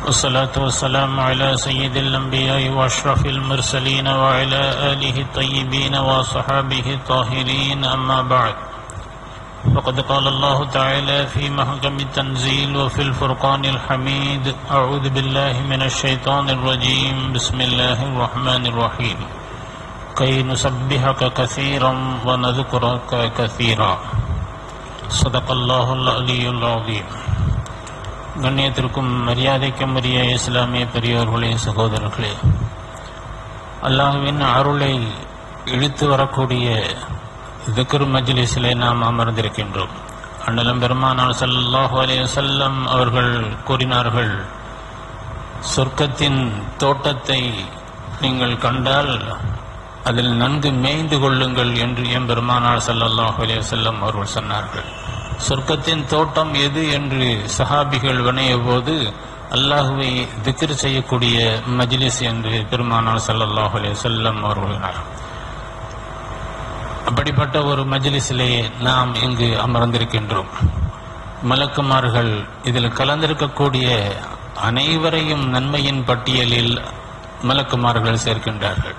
والصلاة والسلام على سيد الأنبياء وأشرف المرسلين وعلى آله الطيبين وصحابه الطاهرين أما بعد فقد قال الله تعالى في محكم التنزيل وفي الفرقان الحميد أعوذ بالله من الشيطان الرجيم بسم الله الرحمن الرحيم كي نسبحك كثيرا ونذكرك كثيرا صدق الله العلي العظيم கண்ணியத்திற்கும் மரியாதைக்கும் உரிய இஸ்லாமிய பெரியோர்களே சகோதரர்களே அல்லாஹுவின் அருளை இழுத்து வரக்கூடிய திக்ர் மஜ்லிஸிலே நாம் அமர்ந்திருக்கின்றோம் அண்ணலம் பெருமானார் ஸல்லல்லாஹு அலைஹி வஸல்லம் அவர்கள் கூறினார்கள் சொர்க்கத்தின் தோட்டத்தை நீங்கள் கண்டால் அதில் நன்கு மேய்ந்து கொள்ளுங்கள் என்று எம் பெருமானார் ஸல்லல்லாஹு அலைஹி வஸல்லம் அவர்கள் சொன்னார்கள் சொர்க்கத்தின் தோட்டம் எது என்று சஹாபிகள் வினைய போது அல்லாஹுவை திக்ர் செய்யக்கூடிய மஜ்லிஸ் என்று பெருமானார் ஸல்லல்லாஹு அலைஹி வஸல்லம் அவர்கள் அப்படிப்பட்ட ஒரு மஜ்லிஸிலே நாம் இங்கு அமர்ந்திருக்கின்றோம் மலக்குமார்கள் இதில் கலந்திருக்கக்கூடிய அனைவரையும் நன்மையின் பட்டியலில் மலக்குமார்கள் சேர்க்கின்றார்கள்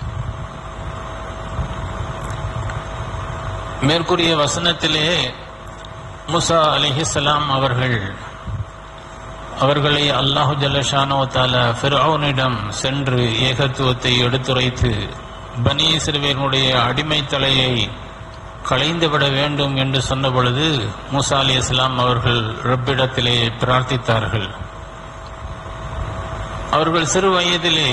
மேற்கூறிய வசனத்திலே முசா அலிஹிஸ்லாம் அவர்கள் அவர்களை அல்லாஹு ஜல்லஷானோ தால ஃபிரௌனிடம் சென்று ஏகத்துவத்தை எடுத்துரைத்து பனி சிறுவனுடைய அடிமை தலையை களைந்துவிட வேண்டும் என்று சொன்ன பொழுது மூசா அலி இஸ்லாம் அவர்கள் ரப்பிடத்திலே பிரார்த்தித்தார்கள் அவர்கள் சிறு வயதிலே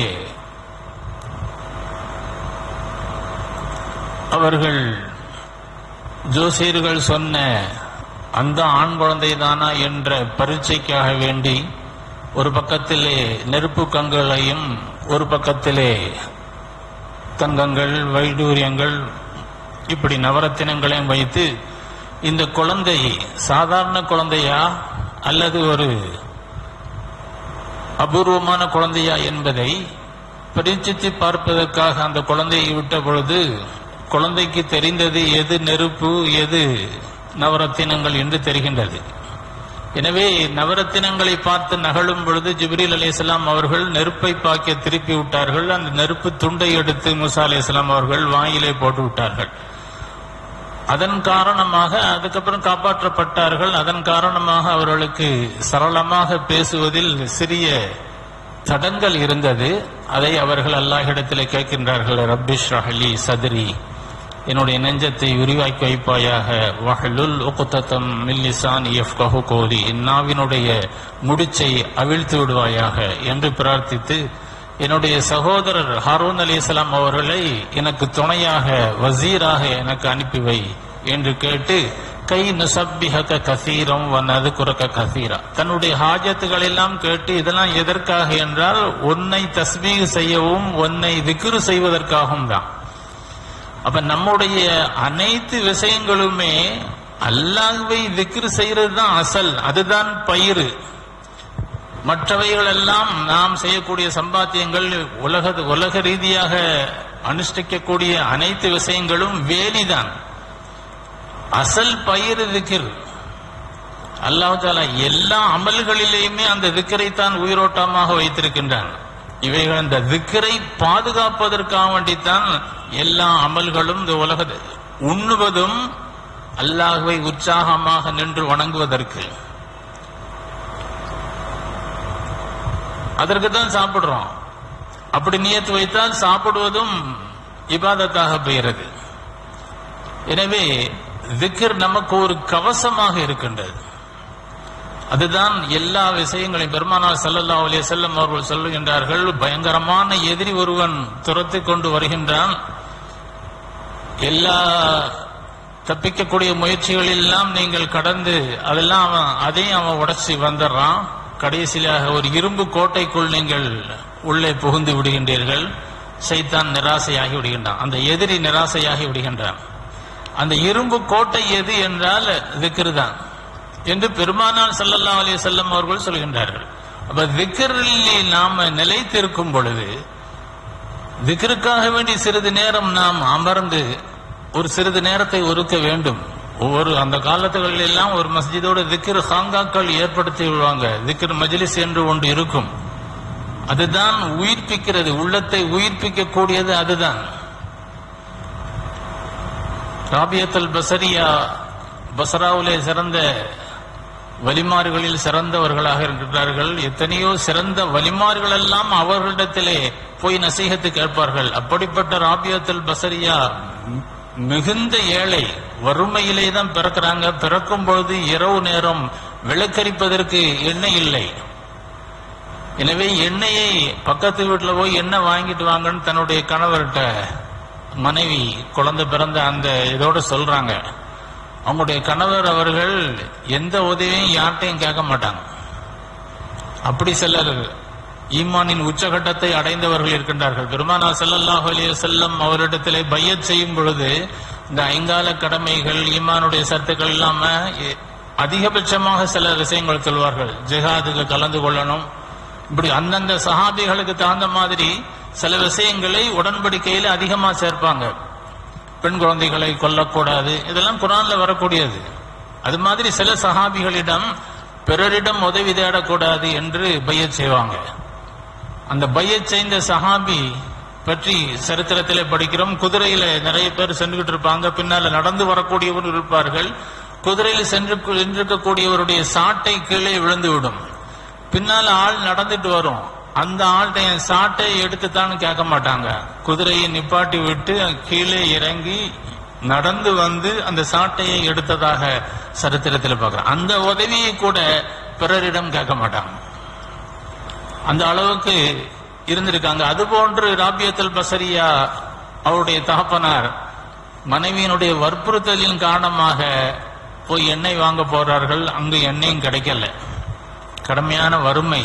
அவர்கள் ஜோசியர்கள் சொன்ன அந்த ஆண் குழந்தை தானா என்ற பரீட்சைக்காக வேண்டி ஒரு பக்கத்திலே நெருப்பு கண்களையும் ஒரு பக்கத்திலே தங்கங்கள் வைடூரியங்கள் இப்படி நவரத்தினங்களையும் வைத்து இந்த குழந்தை சாதாரண குழந்தையா அல்லது ஒரு அபூர்வமான குழந்தையா என்பதை பரீட்சித்து பார்ப்பதற்காக அந்த குழந்தையை விட்ட பொழுது குழந்தைக்கு தெரிந்தது எது நெருப்பு எது நவரத்தினங்கள் என்று தெரிகின்றது எனவே நவரத்தினங்களை பார்த்து நகழும் பொழுது ஜிப்ரீல் அலிஸ்லாம் அவர்கள் நெருப்பை பாக்கிய திருப்பி விட்டார்கள் அந்த நெருப்பு துண்டை எடுத்து முசா அலிஸ்லாம் அவர்கள் வாயிலே போட்டு விட்டார்கள் அதன் காரணமாக அதுக்கப்புறம் காப்பாற்றப்பட்டார்கள் அதன் காரணமாக அவர்களுக்கு சரளமாக பேசுவதில் சிறிய தடங்கள் இருந்தது அதை அவர்கள் அல்லாஹிடத்திலே கேட்கின்றார்கள் ரப்பிஷ் ரஹலி சதுரி என்னுடைய நெஞ்சத்தை விரிவாக்கி வைப்பாயாக வஹலுல் உக்குத்தம் மில்லிசான் எஃப்கஹு கோதி நாவினுடைய முடிச்சை அவிழ்த்து விடுவாயாக என்று பிரார்த்தித்து என்னுடைய சகோதரர் ஹாரூன் அலி இஸ்லாம் அவர்களை எனக்கு துணையாக வசீராக எனக்கு அனுப்பி வை என்று கேட்டு கை நுசப்பிஹக கசீரம் வனது குறக்க கசீரா தன்னுடைய ஹாஜத்துகள் எல்லாம் கேட்டு இதெல்லாம் எதற்காக என்றால் உன்னை தஸ்மீக செய்யவும் உன்னை விக்ரு செய்வதற்காகவும் தான் அப்ப நம்முடைய அனைத்து விஷயங்களுமே அல்லாஹ்வை விக்ரு செய்யறது தான் அசல் அதுதான் பயிர் மற்றவைகள் எல்லாம் நாம் செய்யக்கூடிய சம்பாத்தியங்கள் உலக உலக ரீதியாக அனுஷ்டிக்கக்கூடிய அனைத்து விஷயங்களும் வேலிதான் அசல் பயிர் திக்கிர் அல்லாஹ் தாலா எல்லா அமல்களிலேயுமே அந்த திக்கரை தான் உயிரோட்டமாக வைத்திருக்கின்றான் இவைகள் அந்த திக்கரை பாதுகாப்பதற்காக வேண்டித்தான் எல்லா அமல்களும் இந்த உலக உண்ணுவதும் அல்லாஹுவை உற்சாகமாக நின்று வணங்குவதற்கு அதற்கு தான் சாப்பிடுறோம் அப்படி நியத்து வைத்தால் சாப்பிடுவதும் இபாதத்தாக பெயரது எனவே திக்கர் நமக்கு ஒரு கவசமாக இருக்கின்றது அதுதான் எல்லா விஷயங்களையும் பெருமானார் சல்லல்லா அலிய செல்லம் அவர்கள் சொல்லுகின்றார்கள் பயங்கரமான எதிரி ஒருவன் துரத்தி கொண்டு வருகின்றான் எல்லா தப்பிக்கக்கூடிய முயற்சிகள் எல்லாம் நீங்கள் கடந்து அதெல்லாம் அவன் அதையும் அவன் உடச்சி வந்துடுறான் கடைசியாக ஒரு இரும்பு கோட்டைக்குள் நீங்கள் உள்ளே புகுந்து விடுகின்றீர்கள் சைத்தான் நிராசையாகி விடுகின்றான் அந்த எதிரி நிராசையாகி விடுகின்றான் அந்த இரும்பு கோட்டை எது என்றால் திக்ரு தான் என்று பெருமானார் சல்லல்லா அலி செல்லம் அவர்கள் சொல்கின்றார்கள் அப்ப திக்கரில் நாம நிலைத்திருக்கும் பொழுது திக்ருக்காக வேண்டி சிறிது நேரம் நாம் அமர்ந்து ஒரு சிறிது நேரத்தை ஒதுக்க வேண்டும் ஒவ்வொரு அந்த காலத்துகளில் எல்லாம் ஒரு மஸ்ஜிதோட திக்ர் ஹாங்காக்கள் ஏற்படுத்தி விடுவாங்க திக்ர் மஜ்லிஸ் என்று ஒன்று இருக்கும் அதுதான் உயிர்ப்பிக்கிறது உள்ளத்தை உயிர்ப்பிக்க கூடியது அதுதான் ராபியத்தல் பசரியா பசராவிலே சிறந்த வலிமார்களில் சிறந்தவர்களாக இருக்கிறார்கள் எத்தனையோ சிறந்த வலிமார்கள் எல்லாம் அவர்களிடத்திலே போய் நசீகத்து கேட்பார்கள் அப்படிப்பட்ட ராபியத்தல் பசரியா மிகுந்த ஏழை வறுமையிலே தான் பிறக்கிறாங்க பிறக்கும் பொழுது இரவு நேரம் விளக்கரிப்பதற்கு எண்ணெய் இல்லை எனவே எண்ணெயை பக்கத்து வீட்டுல போய் எண்ணெய் வாங்கிட்டு வாங்கன்னு தன்னுடைய கணவர்கிட்ட மனைவி குழந்தை பிறந்த அந்த இதோட சொல்றாங்க அவங்களுடைய கணவர் அவர்கள் எந்த உதவியும் யார்கிட்டையும் கேட்க மாட்டாங்க அப்படி சிலர் ஈமானின் உச்சகட்டத்தை அடைந்தவர்கள் இருக்கின்றார்கள் பெருமானா ஸல்லல்லாஹு அலைஹி வஸல்லம் அவரிடத்திலே பையத் செய்யும் பொழுது இந்த ஐங்கால கடமைகள் ஈமானுடைய சத்துக்கள் இல்லாம எ- அதிகபட்சமாக சில விஷயங்கள் சொல்வார்கள் ஜிஹாதுக்கு கலந்து கொள்ளணும் இப்படி அந்தந்த சஹாபிகளுக்கு தகுந்த மாதிரி சில விஷயங்களை உடன்படிக்கையில அதிகமா சேர்ப்பாங்க பெண் குழந்தைகளை கொல்லக்கூடாது இதெல்லாம் குரான்ல வரக்கூடியது அது மாதிரி சில சஹாபிகளிடம் பிறரிடம் உதவி தேடக்கூடாது என்று பையச் செய்வாங்க அந்த பையச் செய்த சஹாபி பற்றி சரித்திரத்திலே படிக்கிறோம் குதிரையில நிறைய பேர் சென்றுகிட்டு இருப்பாங்க பின்னால நடந்து வரக்கூடியவர் இருப்பார்கள் குதிரையில் சென்று சென்றிருக்கக்கூடியவருடைய சாட்டை கீழே விழுந்து விடும் பின்னால ஆள் நடந்துட்டு வரும் அந்த ஆள்கிட்ட என் சாட்டை எடுத்துத்தான்னு கேட்க மாட்டாங்க குதிரையை நிப்பாட்டி விட்டு கீழே இறங்கி நடந்து வந்து அந்த சாட்டையை எடுத்ததாக சரித்திரத்தில் பார்க்கிறோம் அந்த உதவியை கூட பிறரிடம் கேட்க மாட்டாங்க அந்த அளவுக்கு இருந்திருக்காங்க அதுபோன்று ராபியத்தல் பசரியா அவருடைய தகப்பனார் மனைவியினுடைய வற்புறுத்தலின் காரணமாக போய் எண்ணெய் வாங்க போறார்கள் அங்கு எண்ணெயும் கிடைக்கல கடுமையான வறுமை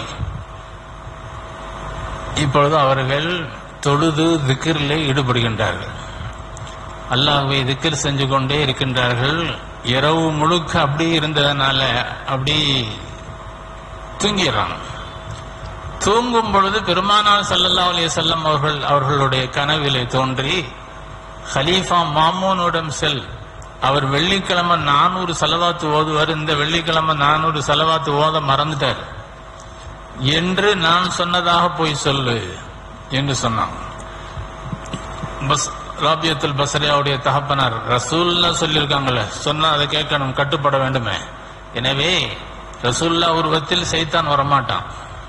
இப்பொழுது அவர்கள் தொழுது திக்கிரிலே ஈடுபடுகின்றார்கள் அல்லாஹ்வை திக்கிர் செஞ்சு கொண்டே இருக்கின்றார்கள் இரவு முழுக்க அப்படி இருந்ததுனால அப்படி தூங்கிடுறாங்க தூங்கும் பொழுது பெருமானார் ஸல்லல்லாஹு அலைஹி வஸல்லம் அவர்கள் அவர்களுடைய கனவிலே தோன்றி ஹலீஃபா மாமூனிடம் செல் அவர் வெள்ளிக்கிழமை நானூறு செலவாத்து ஓதுவார் இந்த வெள்ளிக்கிழமை நானூறு செலவாத்து ஓத மறந்துட்டார் என்று நான் சொன்னதாக போய் சொல்லு என்று சொன்னான் பஸ் ராபியத்துல் பசரியாவுடைய தகப்பனார் ரசூல்லா சொல்லியிருக்காங்கல்ல சொன்னா அதை கேட்கணும் கட்டுப்பட வேண்டுமே எனவே ரசூல்லா உருவத்தில் சைத்தான் வரமாட்டான்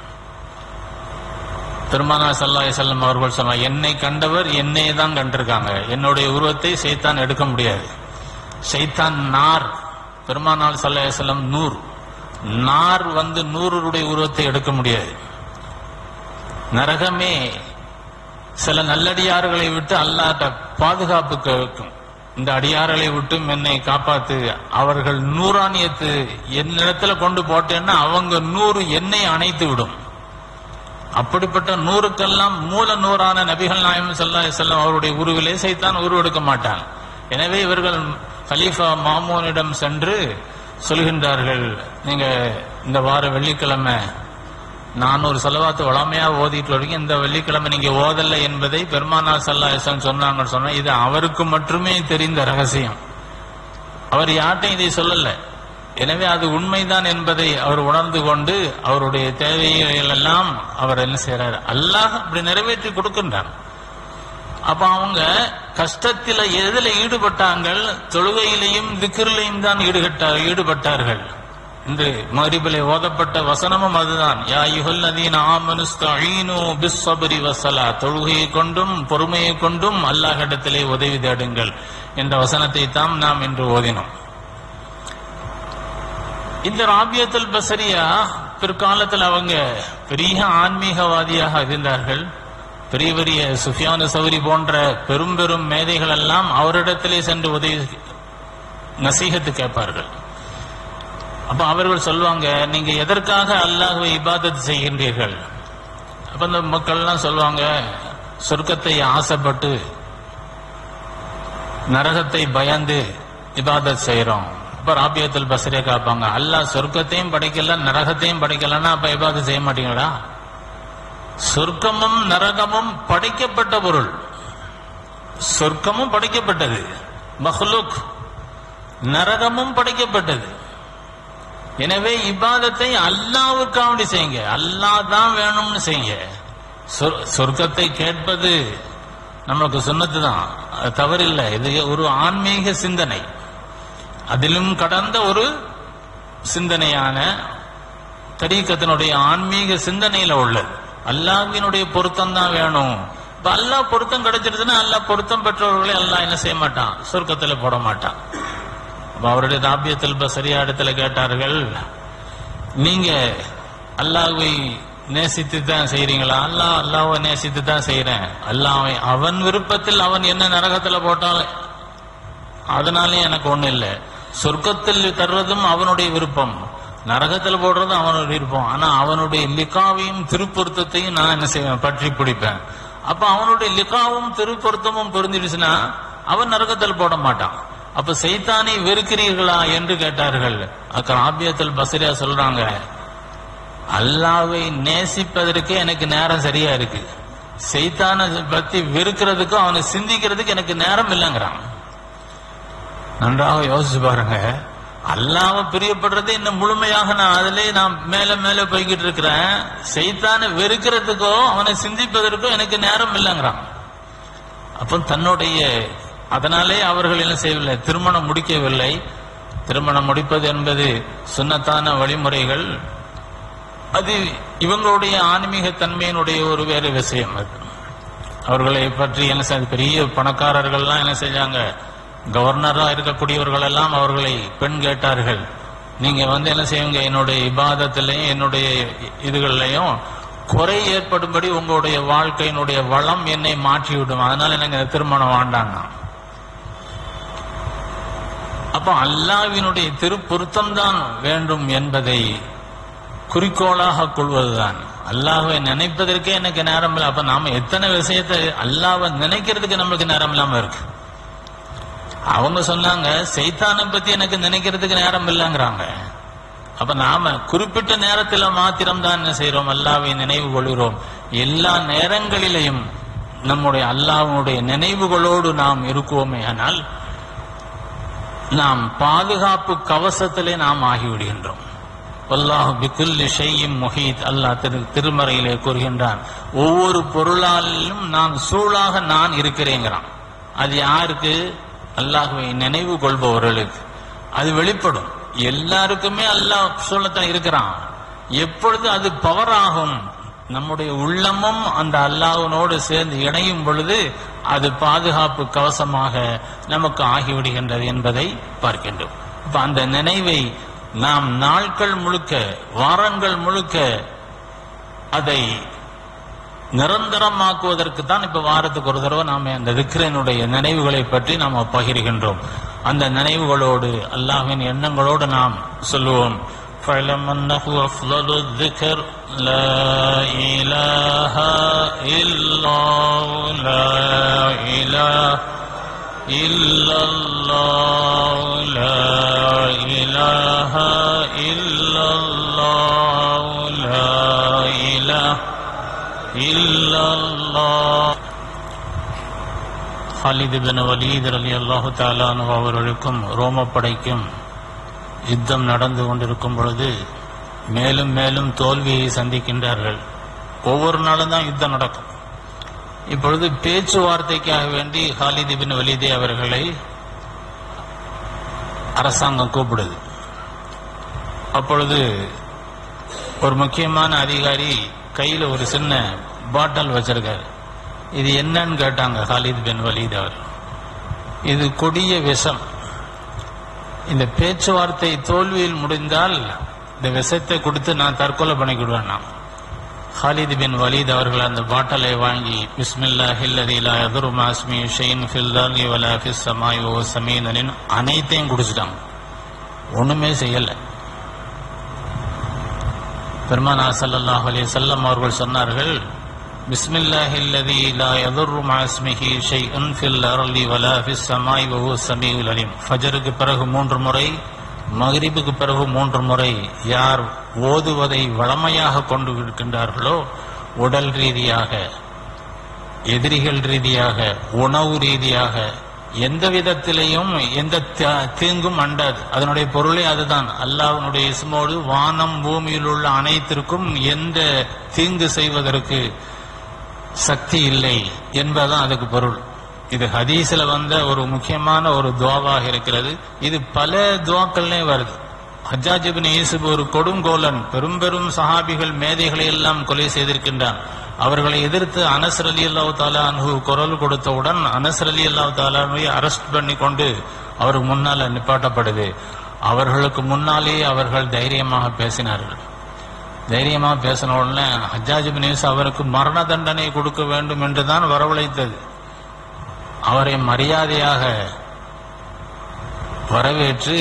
பெருமானா சல்லாஹ் செல்லம் அவர்கள் சொன்னார் என்னை கண்டவர் என்னையே தான் கண்டிருக்காங்க என்னுடைய உருவத்தை சைத்தான் எடுக்க முடியாது சைத்தான் நார் பெருமானால் சல்லாஹ் செல்லம் நூர் நார் வந்து நூறுடைய உருவத்தை எடுக்க முடியாது நரகமே சில நல்லடியார்களை விட்டு அல்லாட்ட பாதுகாப்பு கேட்கும் இந்த அடியார்களை விட்டும் என்னை காப்பாத்து அவர்கள் நூறானியத்து என்னிடத்துல கொண்டு போட்டேன்னா அவங்க நூறு என்னை அணைத்து விடும் அப்படிப்பட்ட நூறுக்கெல்லாம் மூல நூறான நபிகள் நாயம் சல்லா செல்லம் அவருடைய உருவிலே சைத்தான் உருவெடுக்க மாட்டான் எனவே இவர்கள் கலீஃபா மாமூனிடம் சென்று சொல்கின்றார்கள் நீங்க இந்த வார வெள்ளிக்கிழமை நானூறு செலவாத்து வளமையா ஓதிட்டு வரீங்க இந்த வெள்ளிக்கிழமை நீங்க ஓதல்ல என்பதை பெருமானா சல்லா சொன்னாங்கன்னு சொன்னா இது அவருக்கு மட்டுமே தெரிந்த ரகசியம் அவர் யார்ட்டையும் இதை சொல்லல எனவே அது உண்மைதான் என்பதை அவர் உணர்ந்து கொண்டு அவருடைய தேவைகள் எல்லாம் அவர் என்ன செய்யறாரு அல்லாஹ் அப்படி நிறைவேற்றி கொடுக்கின்றார் அப்ப அவங்க கஷ்டத்தில எதுல ஈடுபட்டாங்கள் தொழுகையிலையும் திக்கிரிலையும் தான் ஈடுபட்டார் ஈடுபட்டார்கள் இன்று மரிபிலே ஓதப்பட்ட வசனமும் அதுதான் யா யுகல்லதீன ஆமனுஸ்தஈனு பிஸ்ஸப்ரி வஸலா தொழுகையை கொண்டும் பொறுமையை கொண்டும் அல்லாஹ்விடத்திலே உதவி தேடுங்கள் என்ற வசனத்தை தாம் நாம் இன்று ஓதினோம் இந்த ராபியத்துல் பசரியா பிற்காலத்தில் அவங்க பெரிய ஆன்மீகவாதியாக இருந்தார்கள் பெரிய பெரிய சுஃபியானு சௌரி போன்ற பெரும் பெரும் மேதைகள் எல்லாம் அவரிடத்திலே சென்று உதவி நசீகத்து கேட்பார்கள் அப்ப அவர்கள் சொல்லுவாங்க நீங்க எதற்காக அல்லாஹ்வை இபாதத் செய்கின்றீர்கள் அப்ப இந்த மக்கள் எல்லாம் சொல்லுவாங்க சொர்க்கத்தை ஆசைப்பட்டு நரகத்தை பயந்து இபாதத் செய்யறோம் இப்ப ராபியத்துல் பசரியா காப்பாங்க அல்லாஹ் சொர்க்கத்தையும் படைக்கல நரகத்தையும் படைக்கலன்னா அப்ப இபாதத் செய்ய மாட்டீங்களா சொர்க்கமும் நரகமும் படைக்கப்பட்ட பொருள் சொர்க்கமும் படைக்கப்பட்டது மஹ்லுக் நரகமும் படைக்கப்பட்டது எனவே இபாதத்தை அல்லாவுக்காண்டி செய்யுங்க அல்லாஹ் தான் வேணும்னு செய்யுங்க சொர்- சொர்க்கத்தை கேட்பது நம்மளுக்கு சொன்னது தான் அது தவறில்லை இது ஒரு ஆன்மீக சிந்தனை அதிலும் கடந்த ஒரு சிந்தனையான தரீக்கத்தினுடைய ஆன்மீக சிந்தனையில உள்ளது அல்லாஹ்வினுடைய பொருத்தம் தான் வேணும் இப்ப அல்லாஹ் பொருத்தம் கிடைச்சிருச்சுன்னா அல்லாஹ் பொருத்தம் பெற்றவர்களை அல்லாஹ் என்ன செய்ய மாட்டான் சொர்க்கத்துல போட மாட்டான் அப்ப அவருடைய ராபியத்தில் பசரியா இடத்துல கேட்டார்கள் நீங்க அல்லாஹ்வை நேசித்து தான் செய்றீங்களா அல்லாஹ் அல்லாஹ்வை நேசித்து தான் செய்றேன் அல்லாஹ்வை அவன் விருப்பத்தில் அவன் என்ன நரகத்துல போட்டாலும் அதனாலே எனக்கு ஒண்ணு இல்லை சொர்க்கத்தில் தருவதும் அவனுடைய விருப்பம் நரகத்தில் போடுறதும் அவனுடைய விருப்பம் ஆனா அவனுடைய லிகாவையும் திருப்பொருத்தத்தையும் நான் என்ன செய்வேன் பற்றி பிடிப்பேன் அப்ப அவனுடைய லிகாவும் திருப்பொருத்தமும் பொருந்திடுச்சுன்னா அவன் நரகத்தில் போட மாட்டான் அப்ப சைத்தானை வெறுக்கிறீர்களா என்று கேட்டார்கள் அக்கா ஆபியத்தில் பசரியா சொல்றாங்க அல்லாவை நேசிப்பதற்கே எனக்கு நேரம் சரியா இருக்கு சைத்தானை பத்தி வெறுக்கிறதுக்கும் அவனை சிந்திக்கிறதுக்கு எனக்கு நேரம் இல்லைங்கிறான் நன்றாக யோசிச்சு பாருங்க அல்லாம பிரியப்படுறது இன்னும் முழுமையாக நான் அதிலே நான் மேல மேல போய்கிட்டு இருக்கிறேன் செய்தான வெறுக்கிறதுக்கோ அவனை சிந்திப்பதற்கோ எனக்கு நேரம் இல்லைங்கிறான் அப்போ தன்னுடைய அதனாலே அவர்கள் என்ன செய்யவில்லை திருமணம் முடிக்கவில்லை திருமணம் முடிப்பது என்பது சுன்னத்தான வழிமுறைகள் அது இவங்களுடைய ஆன்மீக தன்மையினுடைய ஒரு வேறு விஷயம் அது அவர்களை பற்றி என்ன செய்ய பெரிய பணக்காரர்கள்லாம் என்ன செஞ்சாங்க கவர்னரா இருக்கக்கூடியவர்கள் எல்லாம் அவர்களை பெண் கேட்டார்கள் நீங்க வந்து என்ன செய்யுங்க என்னுடைய இபாதத்திலையும் என்னுடைய இதுகள்லையும் குறை ஏற்படும்படி உங்களுடைய வாழ்க்கையினுடைய வளம் என்னை மாற்றிவிடும் அதனால எனக்கு இந்த திருமணம் வேண்டாங்க அப்போ அல்லாவினுடைய திருப்பொருத்தம் தான் வேண்டும் என்பதை குறிக்கோளாக கொள்வதுதான் அல்லாஹ்வை நினைப்பதற்கே எனக்கு நேரம் இல்லை அப்ப நாம எத்தனை விஷயத்தை அல்லாஹ்வை நினைக்கிறதுக்கு நம்மளுக்கு நேரம் இல்லாம இருக்கு அவங்க சொன்னாங்க சைத்தானை பத்தி எனக்கு நினைக்கிறதுக்கு நேரம் இல்லைங்கிறாங்க அப்ப நாம குறிப்பிட்ட நேரத்துல மாத்திரம் தான் என்ன செய்யறோம் அல்லாவை நினைவு கொள்கிறோம் எல்லா நேரங்களிலையும் நம்முடைய அல்லாஹ்வுடைய நினைவுகளோடு நாம் இருக்குவோமே ஆனால் நாம் பாதுகாப்பு கவசத்திலே நாம் ஆகிவிடுகின்றோம் வல்லாஹு பிகுல்லி ஷையும் முஹீத் அல்லாஹ் திரு திருமறையிலே கூறுகின்றான் ஒவ்வொரு பொருளாலும் நான் சூழாக நான் இருக்கிறேங்கிறான் அது யாருக்கு அல்லாஹுவை நினைவு கொள்பவர்களுக்கு அது வெளிப்படும் எல்லாருக்குமே அல்லாஹ் சூழத்தான் இருக்கிறான் எப்பொழுது அது பவர் ஆகும் நம்முடைய உள்ளமும் அந்த அல்லாஹ்வினோடு சேர்ந்து இணையும் பொழுது அது பாதுகாப்பு கவசமாக நமக்கு ஆகிவிடுகின்றது என்பதை பார்க்கின்றோம் இப்ப அந்த நினைவை நாம் நாட்கள் முழுக்க வாரங்கள் முழுக்க அதை நிரந்தரமாக்குவதற்கு தான் இப்ப வாரத்துக்கு ஒரு தடவை நாம அந்த திக்ரனுடைய நினைவுகளை பற்றி நாம் பகிர்கின்றோம் அந்த நினைவுகளோடு அல்லாஹ்வின் எண்ணங்களோடு நாம் சொல்லுவோம் فاعلم أنه أفضل الذكر لا إله إلا الله لا إله إلا الله لا إله إلا الله لا إله إلا الله ஹாலித் பின் வலீத் அலி அல்லாஹு தாலானு அவர்களுக்கும் ரோமப்படைக்கும் யுத்தம் நடந்து கொண்டிருக்கும் பொழுது மேலும் மேலும் தோல்வியை சந்திக்கின்றார்கள் ஒவ்வொரு நாளும் தான் யுத்தம் நடக்கும் இப்பொழுது பேச்சுவார்த்தைக்காக வேண்டி ஹாலித் பின் வலீதே அவர்களை அரசாங்கம் கூப்பிடுது அப்பொழுது ஒரு முக்கியமான அதிகாரி கையில ஒரு சின்ன பாட்டில் வச்சிருக்காரு இது என்னன்னு கேட்டாங்க ஹாலித் பின் வலீத் அவர் இது கொடிய விஷம் இந்த பேச்சுவார்த்தை தோல்வியில் முடிந்தால் இந்த விஷத்தை கொடுத்து நான் தற்கொலை பண்ணிக்கிடுவேன் நான் ஹாலித் பின் வலீத் அவர்கள் அந்த பாட்டலை வாங்கி பிஸ்மில்லா ஹில்லதி லா யதுரு மாஸ்மி ஷெயின் ஃபில் தர்லி வலா ஃபிஸ் சமாய் ஓ சமீனனின் அனைத்தையும் குடிச்சிட்டாங்க ஒண்ணுமே செய்யல பெருமானா ஸல்லல்லாஹு அலைஹி வஸல்லம் அவர்கள் சொன்னார்கள் பிஸ்மில்லாஹி அல்லதி லா யதுர்ரு மாஸ்மிஹி ஷைஉன் ஃபில் அர்லி வலா ஃபிஸ் ஸமாய் வஹு ஸமீஉல் அலீம் ஃபஜருக்கு பிறகு மூன்று முறை மக்ரிபுக்கு பிறகு மூன்று முறை யார் ஓதுவதை வளமையாக கொண்டு இருக்கின்றார்களோ உடல் ரீதியாக எதிரிகள் ரீதியாக உணவு ரீதியாக எந்த விதத்திலையும் எந்த த- தீங்கும் அண்டாது அதனுடைய பொருளே அதுதான் அல்லாஹ்வுடைய இஸ்மோடு வானம் பூமியில் உள்ள அனைத்திற்கும் எந்த தீங்கு செய்வதற்கு சக்தி இல்லை என்பதுதான் அதுக்கு பொருள் இது ஹதீஸ்ல வந்த ஒரு முக்கியமான ஒரு துவாவாக இருக்கிறது இது பல துவாக்கள்லே வருது ஹஜ்ஜாஜ் இப்னு யூசுப் ஒரு கொடுங்கோலன் பெரும் பெரும் சஹாபிகள் மேதைகளை எல்லாம் கொலை செய்திருக்கின்றான் அவர்களை எதிர்த்து அனஸ் அலி அல்லாஹ் தாலானு குரல் கொடுத்தவுடன் அனஸ் அலி அல்லாஹ் தாலானுவை அரெஸ்ட் பண்ணி கொண்டு அவருக்கு முன்னால் நிப்பாட்டப்படுது அவர்களுக்கு முன்னாலே அவர்கள் தைரியமாக பேசினார்கள் தைரியமா பேசின உடனே ஹஜ்ஜாஜ் பின் யூசுப் அவருக்கு மரண தண்டனை கொடுக்க வேண்டும் என்றுதான் வரவழைத்தது அவரை மரியாதையாக வரவேற்று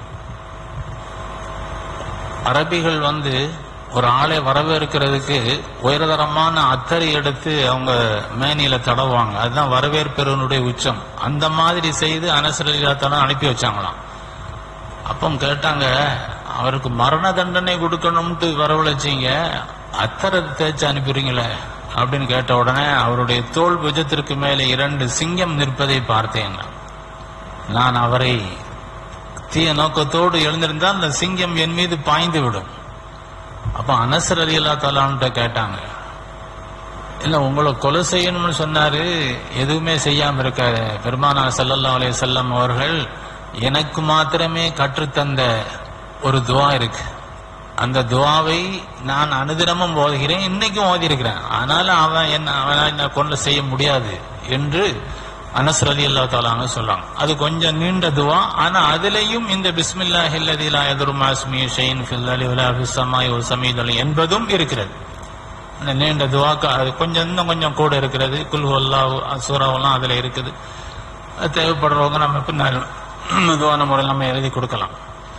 அரபிகள் வந்து ஒரு ஆளை வரவேற்கிறதுக்கு உயர்தரமான அத்தரை எடுத்து அவங்க மேனியில தடவுவாங்க அதுதான் வரவேற்பெருவனுடைய உச்சம் அந்த மாதிரி செய்து அனசரிலாத்தனம் அனுப்பி வச்சாங்களாம் அப்போ கேட்டாங்க அவருக்கு மரண தண்டனை கொடுக்கணும்ட்டு வரவழைச்சீங்க அத்தரை தேய்ச்சி அனுப்புறீங்களே அப்படின்னு கேட்ட உடனே அவருடைய தோல் புஜத்திற்கு மேலே இரண்டு சிங்கம் நிற்பதை பார்த்தேன் நான் அவரை தீய நோக்கத்தோடு எழுந்திருந்தால் அந்த சிங்கம் என் மீது பாய்ந்து விடும் அப்ப அனசர் அலி அல்லா தாலான்ட்ட கேட்டாங்க இல்ல உங்களை கொலை செய்யணும்னு சொன்னாரு எதுவுமே செய்யாம இருக்காரு பெருமானா ஸல்லல்லாஹு அலைஹி வஸல்லம் அவர்கள் எனக்கு மாத்திரமே கற்றுத்தந்த ஒரு துவா இருக்கு அந்த துவாவை நான் அனுதினமும் ஓதுகிறேன் இன்னைக்கும் ஓதி இருக்கிறேன் ஆனாலும் அவன் என்ன அவனால் என்ன கொண்டு செய்ய முடியாது என்று அனசர் அலி அல்லா தாலான்னு சொல்றாங்க அது கொஞ்சம் நீண்ட துவா ஆனா அதுலயும் இந்த பிஸ்மில்லாஹி அல்லதி லா யதுரு மாஸ்மி ஷைன் ஃபில் அலி வலா ஃபிஸ் ஸமாய் வ ஸமீத் அலி என்பதும் இருக்கிறது அந்த நீண்ட துவாக்கு அது கொஞ்சம் இன்னும் கொஞ்சம் கூட இருக்கிறது குல் அல்லாஹ் சூறாவெல்லாம் அதுல இருக்குது அது தேவைப்படுறவங்க நம்ம பின்னால் மெதுவான முறையில் நம்ம எழுதி கொடுக்கலாம்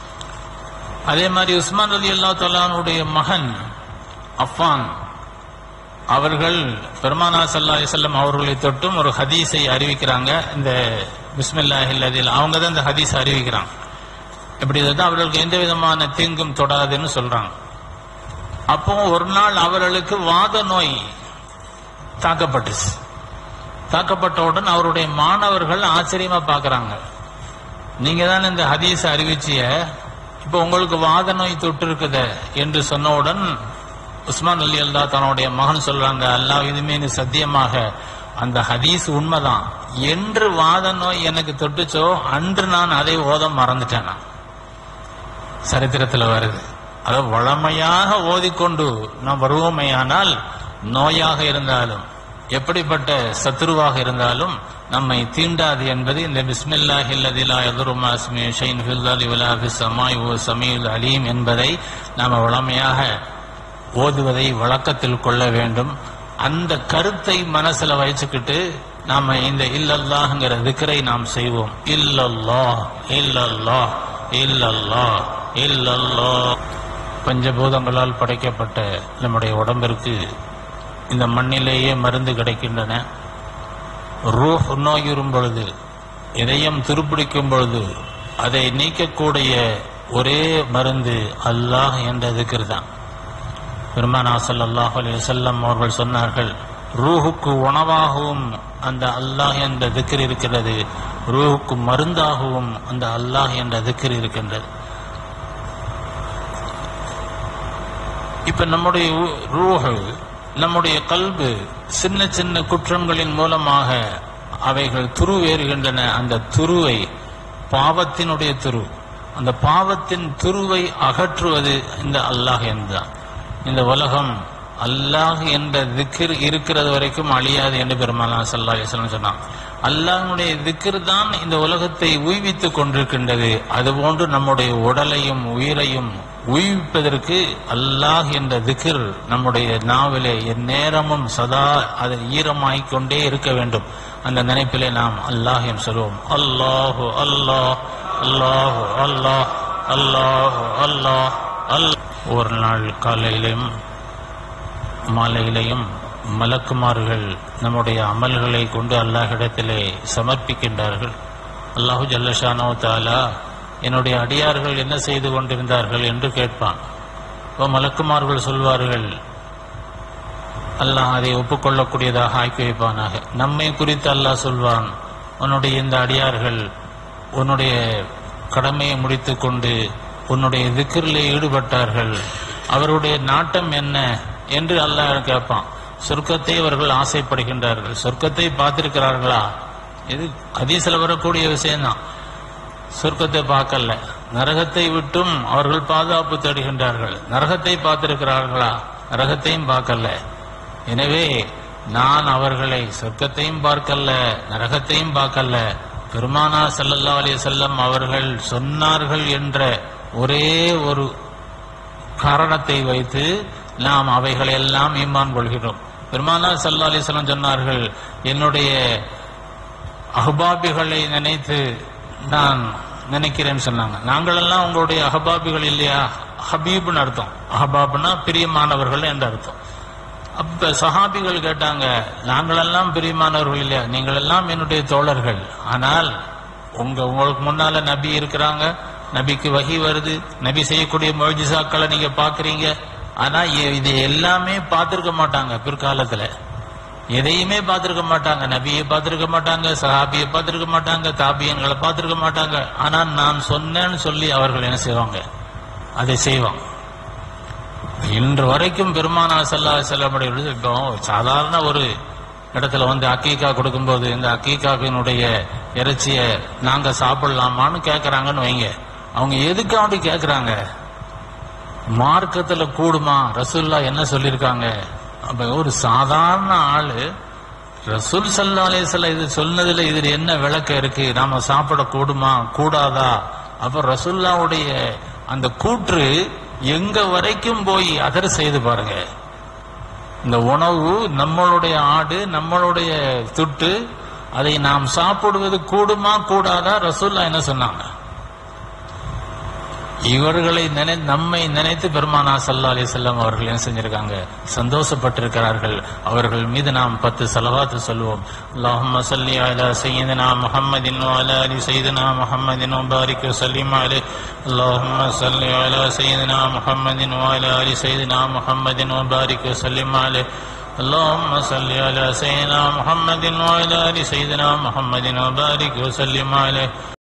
அதே மாதிரி உஸ்மான் அலி அல்லா தலானுடைய மகன் அஃபான் அவர்கள் பெருமானா சல்லா செல்லம் அவர்களை தொட்டும் ஒரு ஹதீஸை அறிவிக்கிறாங்க இந்த பிஸ்மில்லாஹில் அதில் அவங்க தான் இந்த ஹதீஸ் அறிவிக்கிறாங்க இப்படி தான் அவர்களுக்கு எந்த விதமான தீங்கும் தொடாதுன்னு சொல்றாங்க அப்போ ஒரு நாள் அவர்களுக்கு வாத நோய் தாக்கப்பட்டுச்சு தாக்கப்பட்டவுடன் அவருடைய மாணவர்கள் ஆச்சரியமா பார்க்கறாங்க நீங்க தான் இந்த ஹதீஸ் அறிவிச்சிய இப்ப உங்களுக்கு வாத நோய் தொட்டு இருக்குது என்று சொன்னவுடன் உஸ்மான் அலி அல்லா தன்னுடைய மகன் சொல்றாங்க அல்லாஹ் இதுமே சத்தியமாக அந்த ஹதீஸ் உண்மைதான் என்று வாத நோய் எனக்கு தொட்டுச்சோ அன்று நான் அதை ஓத மறந்துட்டேன் நான். சரித்திரத்துல வருது அதை வளமையாக ஓதிக்கொண்டு நாம் வருவோமையானால் நோயாக இருந்தாலும் எப்படிப்பட்ட சத்துருவாக இருந்தாலும் நம்மை தீண்டாது என்பது இந்த பிஸ்மில்லாஹி அல்லதிலா யதுருமா அஸ்மி ஷைன் ஃபில் அலி வலா ஃபிஸ் ஸமாய் வ ஸமீஉல் அலீம் என்பதை நாம் வளமையாக ஓதுவதை வழக்கத்தில் கொள்ள வேண்டும் அந்த கருத்தை மனசுல வச்சுக்கிட்டு நாம இந்த இல்லல்லாஹ்ங்கிற திக்கரை நாம் செய்வோம் இல்லல்லாஹ் இல்லல்லாஹ் இல்லல்லாஹ் இல்லல்லாஹ் பஞ்சபூதங்களால் படைக்கப்பட்ட நம்முடைய உடம்பிற்கு இந்த மண்ணிலேயே மருந்து கிடைக்கின்றன ரூஹ் நோயுறும் பொழுது இதயம் துருப்பிடிக்கும் பொழுது அதை நீக்கக்கூடிய ஒரே மருந்து அல்லாஹ் என்ற திக்ர் தான் பெருமானா ஸல்லல்லாஹு அலைஹி வஸல்லம் அவர்கள் சொன்னார்கள் ரூஹுக்கு உணவாகவும் அந்த அல்லாஹ் என்ற திக்ர் இருக்கிறது ரூஹுக்கு மருந்தாகவும் அந்த அல்லாஹ் என்ற திக்ர் இருக்கின்றது இப்ப நம்முடைய உ- ரூஹு நம்முடைய கல்பு சின்ன சின்ன குற்றங்களின் மூலமாக அவைகள் துருவேறுகின்றன அந்த துருவை பாவத்தினுடைய துரு அந்த பாவத்தின் துருவை அகற்றுவது இந்த அல்லாஹ் என்றான் இந்த உலகம் அல்லாஹ் என்ற திக்ர் இருக்கிறது வரைக்கும் அழியாது என்று பெருமானா சல்லா அலிஸ்லாம் சொன்னான் அல்லாஹ்வுடைய திக்ர் தான் இந்த உலகத்தை உய்வித்துக் கொண்டிருக்கின்றது அதுபோன்று நம்முடைய உடலையும் உயிரையும் உய்விப்பதற்கு அல்லாஹ் என்ற திக்ர் நம்முடைய நாவிலே எந்நேரமும் சதா அது ஈரமாய்க் கொண்டே இருக்க வேண்டும் அந்த நினைப்பிலே நாம் அல்லாஹ் என்று சொல்வோம் அல்லாஹு அல்லாஹ் அல்லாஹு அல்லாஹ் அல்லாஹு அல்லாஹ் அல் ஒரு நாள் காலையிலும் மாலையிலையும் மலக்குமார்கள் நம்முடைய அமல்களை கொண்டு அல்லாஹ்விடத்திலே சமர்ப்பிக்கின்றார்கள் அல்லாஹு ஜல்லஷானோ தாலா என்னுடைய அடியார்கள் என்ன செய்து கொண்டிருந்தார்கள் என்று கேட்பான் இப்போ மலக்குமார்கள் சொல்வார்கள் அல்லாஹ் அதை ஒப்புக்கொள்ளக்கூடியதாக ஆக்கி வைப்பானாக நம்மை குறித்து அல்லாஹ் சொல்வான் உன்னுடைய இந்த அடியார்கள் உன்னுடைய கடமையை முடித்துக் கொண்டு உன்னுடைய திக்கிரிலே ஈடுபட்டார்கள் அவருடைய நாட்டம் என்ன என்று அல்லாஹ் கேட்பான் சொர்க்கத்தை அவர்கள் ஆசைப்படுகின்றார்கள் சொர்க்கத்தை பார்த்திருக்கிறார்களா இது ஹதீஸ்ல வரக்கூடிய விஷயம்தான் சொர்க்கத்தை பார்க்கல நரகத்தை விட்டும் அவர்கள் பாதுகாப்பு தேடுகின்றார்கள் நரகத்தை பார்த்திருக்கிறார்களா நரகத்தையும் பார்க்கல எனவே நான் அவர்களை சொர்க்கத்தையும் பார்க்கல நரகத்தையும் பார்க்கல பெருமானா ஸல்லல்லாஹு அலைஹி வஸல்லம் அவர்கள் சொன்னார்கள் என்ற ஒரே ஒரு காரணத்தை வைத்து நாம் அவைகளை எல்லாம் ஈமான் கொள்கிறோம் பெருமானா ஸல்லல்லாஹு அலைஹி வஸல்லம் சொன்னார்கள் என்னுடைய அஹ்பாபிகளை நினைத்து நான் நினைக்கிறேன்னு சொன்னாங்க நாங்கள் எல்லாம் உங்களுடைய அஹபாபிகள் இல்லையா ஹபீப்னு அர்த்தம் அஹபாப்னா பிரியமானவர்கள் என்று அர்த்தம் அப்ப சஹாபிகள் கேட்டாங்க நாங்களெல்லாம் பிரியமானவர்கள் இல்லையா நீங்கள் எல்லாம் என்னுடைய தோழர்கள் ஆனால் உங்க உங்களுக்கு முன்னால நபி இருக்கிறாங்க நபிக்கு வகி வருது நபி செய்யக்கூடிய மொழிஜிசாக்களை நீங்க பாக்குறீங்க ஆனா இ- இது எல்லாமே பார்த்திருக்க மாட்டாங்க பிற்காலத்துல எதையுமே பார்த்திருக்க மாட்டாங்க நபியை பார்த்திருக்க மாட்டாங்க சஹாபியை பார்த்திருக்க மாட்டாங்க தாபியன்களை பார்த்திருக்க மாட்டாங்க ஆனா நான் சொன்னேன்னு சொல்லி அவர்கள் என்ன செய்வாங்க அதை செய்வாங்க இன்று வரைக்கும் பெருமானா சல்லா செல்லமுடைய இப்போ சாதாரண ஒரு இடத்துல வந்து அக்கீக்கா கொடுக்கும்போது இந்த அக்கீக்காவினுடைய இறைச்சியை நாங்க சாப்பிடலாமான்னு கேக்குறாங்கன்னு வைங்க அவங்க எதுக்காண்டி கேக்குறாங்க மார்க்கத்துல கூடுமா ரசூல்லா என்ன சொல்லியிருக்காங்க அப்ப ஒரு சாதாரண ஆளு ரசூல் சல்லா அலைஹிஸ்ஸலாம் இது சொன்னதுல இதுல என்ன விளக்கம் இருக்கு நாம சாப்பிட கூடுமா கூடாதா அப்ப ரசூல்லாவுடைய அந்த கூற்று எங்க வரைக்கும் போய் அதர் செய்து பாருங்க இந்த உணவு நம்மளுடைய ஆடு நம்மளுடைய துட்டு அதை நாம் சாப்பிடுவது கூடுமா கூடாதா ரசூல்லா என்ன சொன்னாங்க இவர்களை நினை நம்மை நினைத்து பெருமானா சல்லா அலி செல்லம் அவர்கள் என்ன செஞ்சிருக்காங்க சந்தோஷப்பட்டிருக்கிறார்கள் அவர்கள் மீது நாம் பத்து செலவாத்து சொல்லுவோம் அல்லாஹும்ம சல்லி அலா சையதுனா முஹம்மதின் அலா அலி சையதுனா முஹம்மதின் பாரிக் வசல்லிம் அலி அல்லாஹும்ம சல்லி அலா சையதுனா முஹம்மதின் அலா அலி சையதுனா முஹம்மதின் பாரிக் வசல்லிம் அலி اللهم صل على سيدنا محمد وعلى ال سيدنا محمد وبارك وسلم عليه